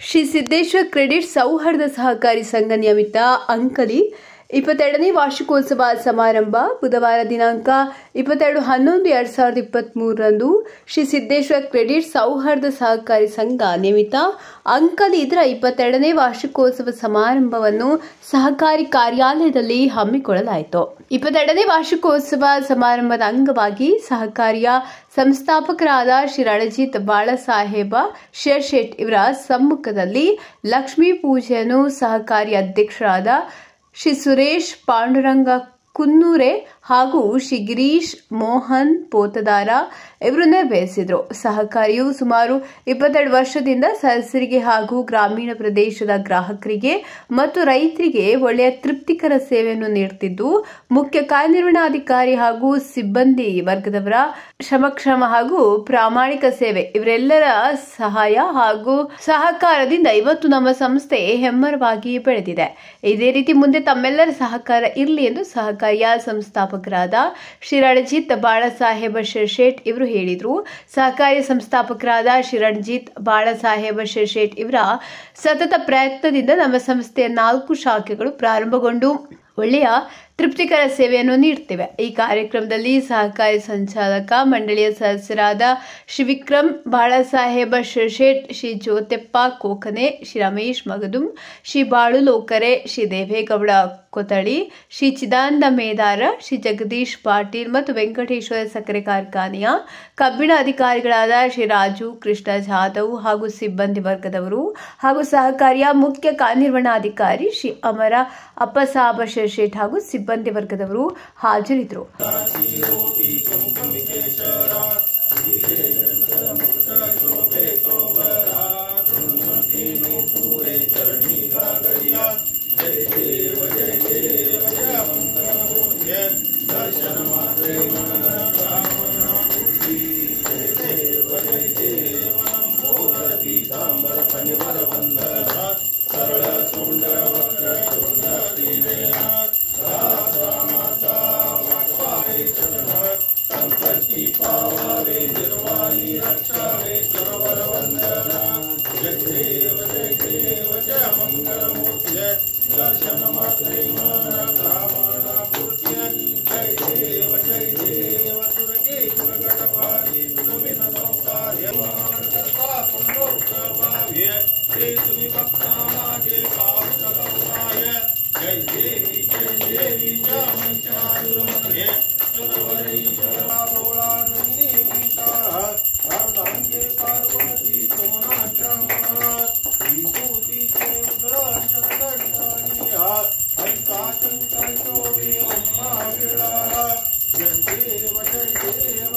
Shri Siddeshwara credit ಸೌಹಾರ್ದ ಸಹಕಾರಿ ಸಂಘ ನಿಯಮಿತ ಅಂಕಲಿ ಇಪ್ಪತ್ತೆರಡನೇ ವಾರ್ಷಿಕೋತ್ಸವ ಸಮಾರಂಭ ಬುಧವಾರ ದಿನಾಂಕ ಇಪ್ಪತ್ತೆರಡು ಹನ್ನೊಂದು ಎರಡ್ ಸಾವಿರದ ಇಪ್ಪತ್ತ್ ಮೂರರಂದು ಶ್ರೀ ಸಿದ್ದೇಶ್ವರ ಕ್ರೆಡಿಟ್ ಸೌಹಾರ್ದ ಸಹಕಾರಿ ಸಂಘ ನಿಯಮಿತ ಅಂಕಲಿ ಇದರ ಇಪ್ಪತ್ತೆರಡನೇ ವಾರ್ಷಿಕೋತ್ಸವ ಸಮಾರಂಭವನ್ನು ಸಹಕಾರಿ ಕಾರ್ಯಾಲಯದಲ್ಲಿ ಹಮ್ಮಿಕೊಳ್ಳಲಾಯಿತು ಇಪ್ಪತ್ತೆರಡನೇ ವಾರ್ಷಿಕೋತ್ಸವ ಸಮಾರಂಭದ ಅಂಗವಾಗಿ ಸಹಕಾರಿಯ ಸಂಸ್ಥಾಪಕರಾದ ಶ್ರೀ ರಣಜಿತ್ ಬಾಳಸಾಹೇಬ ಶೇರ್ಶೆಟ್ ಇವರ ಸಮ್ಮುಖದಲ್ಲಿ ಲಕ್ಷ್ಮೀ ಪೂಜೆಯನ್ನು ಸಹಕಾರಿ ಅಧ್ಯಕ್ಷರಾದ ಶ್ರೀ ಸುರೇಶ್ ಪಾಂಡುರಂಗ ಕುನ್ನೂರೆ ಹಾಗೂ ಶ್ರೀ ಗಿರೀಶ್ ಮೋಹನ್ ಪೋತದಾರ ಇವರು ನೆರವೇರಿಸಿದರು ಸಹಕಾರಿಯು ಸುಮಾರು ಇಪ್ಪತ್ತೆರಡು ವರ್ಷದಿಂದ ಸದಸ್ಯರಿಗೆ ಹಾಗೂ ಗ್ರಾಮೀಣ ಪ್ರದೇಶದ ಗ್ರಾಹಕರಿಗೆ ಮತ್ತು ರೈತರಿಗೆ ಒಳ್ಳೆಯ ತೃಪ್ತಿಕರ ಸೇವೆಯನ್ನು ನೀಡುತ್ತಿದ್ದು ಮುಖ್ಯ ಕಾರ್ಯನಿರ್ವಹಣಾಧಿಕಾರಿ ಹಾಗೂ ಸಿಬ್ಬಂದಿ ವರ್ಗದವರ ಶ್ರಮಕ್ಷಮ ಹಾಗೂ ಪ್ರಾಮಾಣಿಕ ಸೇವೆ ಇವರೆಲ್ಲರ ಸಹಾಯ ಹಾಗೂ ಸಹಕಾರದಿಂದ ಇವತ್ತು ನಮ್ಮ ಸಂಸ್ಥೆ ಹೆಮ್ಮರವಾಗಿ ಬೆಳೆದಿದೆ ಇದೇ ರೀತಿ ಮುಂದೆ ತಮ್ಮೆಲ್ಲರ ಸಹಕಾರ ಇರಲಿ ಎಂದು ಸಹಕಾರಿಯ ಸಂಸ್ಥಾಪಕರಾದ ಶ್ರೀ ರಣಜಿತ್ ಬಾಳಸಾಹೇಬ ಶಿರ್ಶೇಟ್ ಇವರು ಹೇಳಿದರು ಸಹಕಾರಿ ಸಂಸ್ಥಾಪಕರಾದ ಶ್ರೀ ರಣಜಿತ್ ಬಾಳಸಾಹೇಬ ಶಿರ್ಶೇಟ್ ಇವರ ಸತತ ಪ್ರಯತ್ನದಿಂದ ನಮ್ಮ ಸಂಸ್ಥೆಯ ನಾಲ್ಕು ಶಾಖೆಗಳು ಪ್ರಾರಂಭಗೊಂಡು ಒಳ್ಳೆಯ ತೃಪ್ತಿಕರ ಸೇವೆಯನ್ನು ನೀಡುತ್ತಿವೆ ಈ ಕಾರ್ಯಕ್ರಮದಲ್ಲಿ ಸಹಕಾರಿ ಸಂಚಾಲಕ ಮಂಡಳಿಯ ಸದಸ್ಯರಾದ ಶ್ರೀ ವಿಕ್ರಮ್ ಬಾಳಸಾಹೇಬ ಶಿರ್ಶೇಟ್ ಶ್ರೀ ಜ್ಯೋತೆಪ್ಪ ಕೋಕನೆ ಶ್ರೀ ರಮೇಶ್ ಮಗದುಂ ಶ್ರೀ ಬಾಳು ಲೋಕರೆ ಶ್ರೀ ದೇವೇಗೌಡ ಕೊತಳಿ ಶ್ರೀ ಚಿದಾನಂದ ಮೇದಾರ ಶ್ರೀ ಜಗದೀಶ್ ಪಾಟೀಲ್ ಮತ್ತು ವೆಂಕಟೇಶ್ವರ ಸಕ್ಕರೆ ಕಾರ್ಖಾನೆಯ ಕಬ್ಬಿಣ ಅಧಿಕಾರಿಗಳಾದ ಶ್ರೀ ರಾಜು ಕೃಷ್ಣ ಜಾಧವ್ ಹಾಗೂ ಸಿಬ್ಬಂದಿ ವರ್ಗದವರು ಹಾಗೂ ಸಹಕಾರಿಯ ಮುಖ್ಯ ಕಾರ್ಯನಿರ್ವಹಣಾಧಿಕಾರಿ ಶ್ರೀ ಅಮರ ಅಪ್ಪಸಾಬ ಶಿರ್ಶೇಟ್ ಹಾಗೂ ಸಿಬ್ಬಂದಿ ವರ್ಗದವರು ಹಾಜರಿದ್ದರು जय देवी जय देवी जय मंचारुरमणे